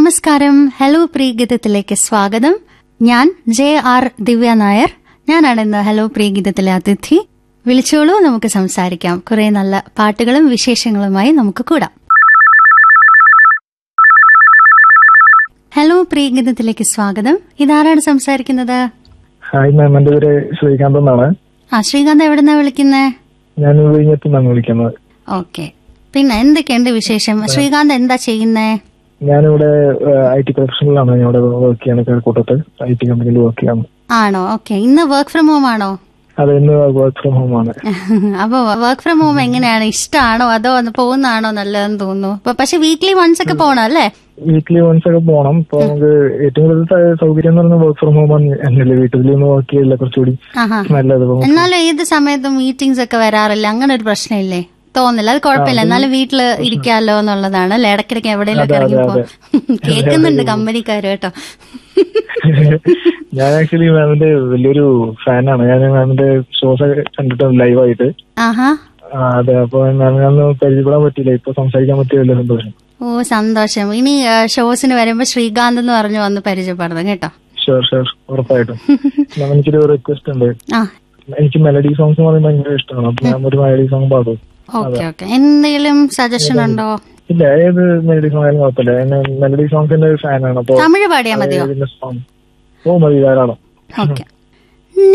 നമസ്കാരം ഹലോ പ്രിയഗീതത്തിലേക്ക് സ്വാഗതം ഞാൻ ജെ ആർ ദിവ്യ നായർ ഞാനാണ് ഇന്ന് ഹലോ പ്രിയഗീതത്തിലെ അതിഥി വിളിച്ചോളൂ നമുക്ക് സംസാരിക്കാം കുറെ നല്ല പാട്ടുകളും വിശേഷങ്ങളുമായി നമുക്ക് കൂടാം ഹലോ പ്രിയഗീതത്തിലേക്ക് സ്വാഗതം ഇതാരാണ് സംസാരിക്കുന്നത് ഹായ് മാം എന്റെ പേര് ശ്രീകാന്ത് എന്നാണ് ആ ശ്രീകാന്ത് എവിടെന്നാ വിളിക്കുന്നേ ഞാൻ വിഴിഞ്ഞത്ത് നിന്നാണ് വിളിക്കുന്നത് ഓക്കെ പിന്നെ എന്തൊക്കെയുണ്ട് വിശേഷം ശ്രീകാന്ത് എന്താ ചെയ്യുന്നേ ഞാനിവിടെ ഐ ടി പ്രൊഫഷണലാണ് ഞാൻ ഇവിടെ വർക്ക് ചെയ്യാണ് കഴക്കൂട്ടത്ത് ഐ ടി കമ്പനിയിൽ വർക്ക് ചെയ്യാണ് ആണോ ഓക്കെ ഇന്ന് വർക്ക് ഫ്രം ഹോം ആണോ അത് ഇന്ന് വർക്ക് ഫ്രം ഹോം ആണ് അപ്പൊ വർക്ക് ഫ്രം ഹോം എങ്ങനെയാണ് ഇഷ്ടമാണോ അതോ ഒന്ന് പോകുന്നതാണോ നല്ലതെന്ന് തോന്നുന്നു അപ്പൊ പക്ഷെ വീക്ക്ലി വൺസ് ഒക്കെ പോണം അല്ലേ വീക്ക്ലി വൺസ് ഒക്കെ പോകണം ഇപ്പൊ നമുക്ക് ഏറ്റവും കൂടുതൽ സ- സൗകര്യം എന്ന് പറയുന്നത് വർക്ക് ഫ്രം ഹോം ആണ് എന്നല്ലേ വീട്ടിൽ നിന്ന് വർക്ക് ചെയ്യില്ല കുറച്ചുകൂടി ആഹാ നല്ലത് ഇപ്പൊ എന്നാലും ഏത് സമയത്തും മീറ്റിംഗ്സ് ഒക്കെ വരാറില്ല അങ്ങനെ ഒരു പ്രശ്നമില്ലേ തോന്നില്ല അത് കുഴപ്പമില്ല എന്നാലും വീട്ടില് ഇരിക്കാലോ എന്നുള്ളതാണ് അല്ലെ ഇടയ്ക്കിടയ്ക്ക് എവിടെയെങ്കിലും അതെ, ഇറങ്ങി അതെ, പോ കേൾക്കുന്നുണ്ട് കമ്പനിക്കാര് കേട്ടോ ഞാൻ ആക്ച്വലി മാമിന്റെ വലിയൊരു ഫാനാണ് ഞാൻ മാമിന്റെ ഷോസ് ഒക്കെ കണ്ടിട്ടുണ്ട് ലൈവായിട്ട് ആഹാ അതെ അപ്പൊ മാമിനൊന്ന് പരിചയപ്പെടാൻ പറ്റിയില്ല ഇപ്പൊ സംസാരിക്കാൻ പറ്റിയ വലിയ സന്തോഷം ഓ സന്തോഷം ഇനി ഷോസിന് വരുമ്പോ ശ്രീകാന്ത് എന്ന് പറഞ്ഞു വന്ന് പരിചയപ്പെടണം കേട്ടോ ഷുവർ ഷുവർ ഉറപ്പായിട്ടും മാം എനിക്കൊരു റിക്വസ്റ്റ് ഉണ്ട് ആ എനിക്ക് മെലഡി സോങ്സ് എന്ന് പറയുമ്പോൾ ഭയങ്കര ഇഷ്ടമാണ് അപ്പൊ ഞാൻ ഒരു മെലഡി സോങ് പാടും ഓക്കെ ഓക്കെ എന്തെങ്കിലും സജഷൻ ഉണ്ടോ ഇല്ല ഏത് മെലഡി സോങ് ആയാലും കുഴപ്പമില്ല ഞാൻ മെലഡി സോങ്സിന്റെ ഒരു ഫാനാണ് അപ്പൊ തമിഴ് പാടിയാ മതിയോ സോങ് ഓ മതി ധാരാളം ഓക്കെ